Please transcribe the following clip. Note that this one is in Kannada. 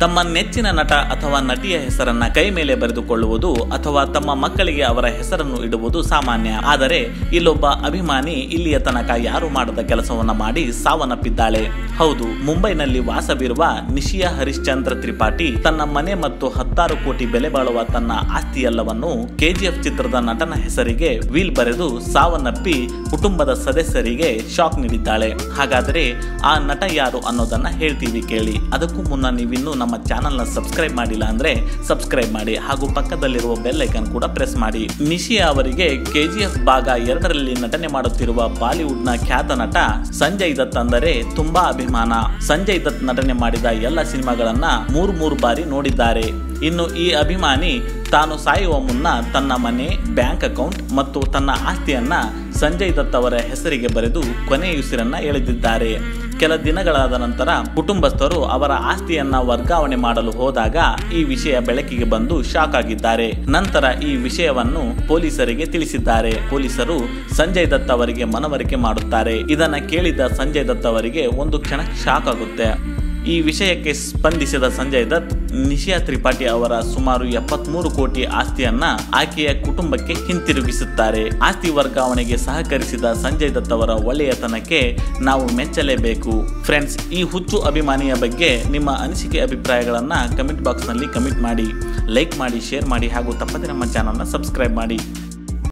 ತಮ್ಮ ನೆಚ್ಚಿನ ನಟ ಅಥವಾ ನಟಿಯ ಹೆಸರನ್ನ ಕೈ ಮೇಲೆ ಬರೆದುಕೊಳ್ಳುವುದು ಅಥವಾ ತಮ್ಮ ಮಕ್ಕಳಿಗೆ ಅವರ ಹೆಸರನ್ನು ಇಡುವುದು ಸಾಮಾನ್ಯ ಆದರೆ ಇಲ್ಲೊಬ್ಬ ಅಭಿಮಾನಿ ಇಲ್ಲಿಯ ತನಕ ಯಾರು ಮಾಡದ ಕೆಲಸವನ್ನ ಮಾಡಿ ಸಾವನ್ನಪ್ಪಿದ್ದಾಳೆ ಹೌದು ಮುಂಬೈನಲ್ಲಿ ವಾಸವಿರುವ ನಿಶಿಯಾ ಹರಿಶ್ಚಂದ್ರ ತ್ರಿಪಾಠಿ ತನ್ನ ಮನೆ ಮತ್ತು ಹತ್ತಾರು ಕೋಟಿ ಬೆಲೆ ಬಾಳುವ ತನ್ನ ಆಸ್ತಿಯೆಲ್ಲವನ್ನು ಕೆಜಿಎಫ್ ಚಿತ್ರದ ನಟನ ಹೆಸರಿಗೆ ವೀಲ್ ಬರೆದು ಸಾವನ್ನಪ್ಪಿ ಕುಟುಂಬದ ಸದಸ್ಯರಿಗೆ ಶಾಕ್ ನೀಡಿದ್ದಾಳೆ ಹಾಗಾದರೆ ಆ ನಟ ಯಾರು ಅನ್ನೋದನ್ನ ಹೇಳ್ತೀವಿ ಕೇಳಿ ಅದಕ್ಕೂ ಮುನ್ನ ನೀವಿನ್ನೂ ನಮ್ಮ ಚಾನಲ್ನ ಸಬ್ಸ್ಕ್ರೈಬ್ ಮಾಡಿಲ್ಲ ಅಂದ್ರೆ ಸಬ್ಸ್ಕ್ರೈಬ್ ಮಾಡಿ ಹಾಗೂ ಪಕ್ಕದಲ್ಲಿರುವ ಬೆಲ್ ಐಕನ್ ಕೂಡ ಪ್ರೆಸ್ ಮಾಡಿ ನಿಶಿಯಾ ಅವರಿಗೆ ಕೆಜಿಎಫ್ ಭಾಗ ಎರಡರಲ್ಲಿ ನಟನೆ ಮಾಡುತ್ತಿರುವ ಬಾಲಿವುಡ್ನ ಖ್ಯಾತ ನಟ ಸಂಜಯ್ ದತ್ ಅಂದರೆ ತುಂಬಾ ಅಭಿಮಾನ ಸಂಜಯ್ ದತ್ ನಟನೆ ಮಾಡಿದ ಎಲ್ಲ ಸಿನಿಮಾಗಳನ್ನ ಮೂರು ಮೂರು ಬಾರಿ ನೋಡಿದ್ದಾರೆ ಇನ್ನು ಈ ಅಭಿಮಾನಿ ತಾನು ಸಾಯುವ ಮುನ್ನ ತನ್ನ ಮನೆ ಬ್ಯಾಂಕ್ ಅಕೌಂಟ್ ಮತ್ತು ತನ್ನ ಆಸ್ತಿಯನ್ನ ಸಂಜಯ್ ದತ್ ಅವರ ಹೆಸರಿಗೆ ಬರೆದು ಕೊನೆಯುಸಿರನ್ನ ಎಳೆದಿದ್ದಾರೆ ಕೆಲ ದಿನಗಳಾದ ನಂತರ ಕುಟುಂಬಸ್ಥರು ಅವರ ಆಸ್ತಿಯನ್ನ ವರ್ಗಾವಣೆ ಮಾಡಲು ಹೋದಾಗ ಈ ವಿಷಯ ಬೆಳಕಿಗೆ ಬಂದು ಶಾಕ್ ಆಗಿದ್ದಾರೆ ನಂತರ ಈ ವಿಷಯವನ್ನು ಪೊಲೀಸರಿಗೆ ತಿಳಿಸಿದ್ದಾರೆ ಪೊಲೀಸರು ಸಂಜಯ್ ದತ್ ಅವರಿಗೆ ಮನವರಿಕೆ ಮಾಡುತ್ತಾರೆ ಇದನ್ನ ಕೇಳಿದ ಸಂಜಯ್ ದತ್ ಅವರಿಗೆ ಒಂದು ಕ್ಷಣ ಶಾಕ್ ಆಗುತ್ತೆ ಈ ವಿಷಯಕ್ಕೆ ಸ್ಪಂದಿಸಿದ ಸಂಜಯ್ ದತ್ ನಿಶಿಯಾ ತ್ರಿಪಾಠಿ ಅವರ ಸುಮಾರು ಎಪ್ಪತ್ಮೂರು ಕೋಟಿ ಆಸ್ತಿಯನ್ನ ಆಕೆಯ ಕುಟುಂಬಕ್ಕೆ ಹಿಂತಿರುಗಿಸುತ್ತಾರೆ ಆಸ್ತಿ ವರ್ಗಾವಣೆಗೆ ಸಹಕರಿಸಿದ ಸಂಜಯ್ ದತ್ ಅವರ ಒಳ್ಳೆಯತನಕ್ಕೆ ನಾವು ಮೆಚ್ಚಲೇಬೇಕು ಫ್ರೆಂಡ್ಸ್ ಈ ಹುಚ್ಚು ಅಭಿಮಾನಿಯ ಬಗ್ಗೆ ನಿಮ್ಮ ಅನಿಸಿಕೆ ಅಭಿಪ್ರಾಯಗಳನ್ನ ಕಮೆಂಟ್ ಬಾಕ್ಸ್ನಲ್ಲಿ ಕಮೆಂಟ್ ಮಾಡಿ ಲೈಕ್ ಮಾಡಿ ಶೇರ್ ಮಾಡಿ ಹಾಗೂ ತಪ್ಪದೆ ನಮ್ಮ ಚಾನಲ್ನ ಸಬ್ಸ್ಕ್ರೈಬ್ ಮಾಡಿ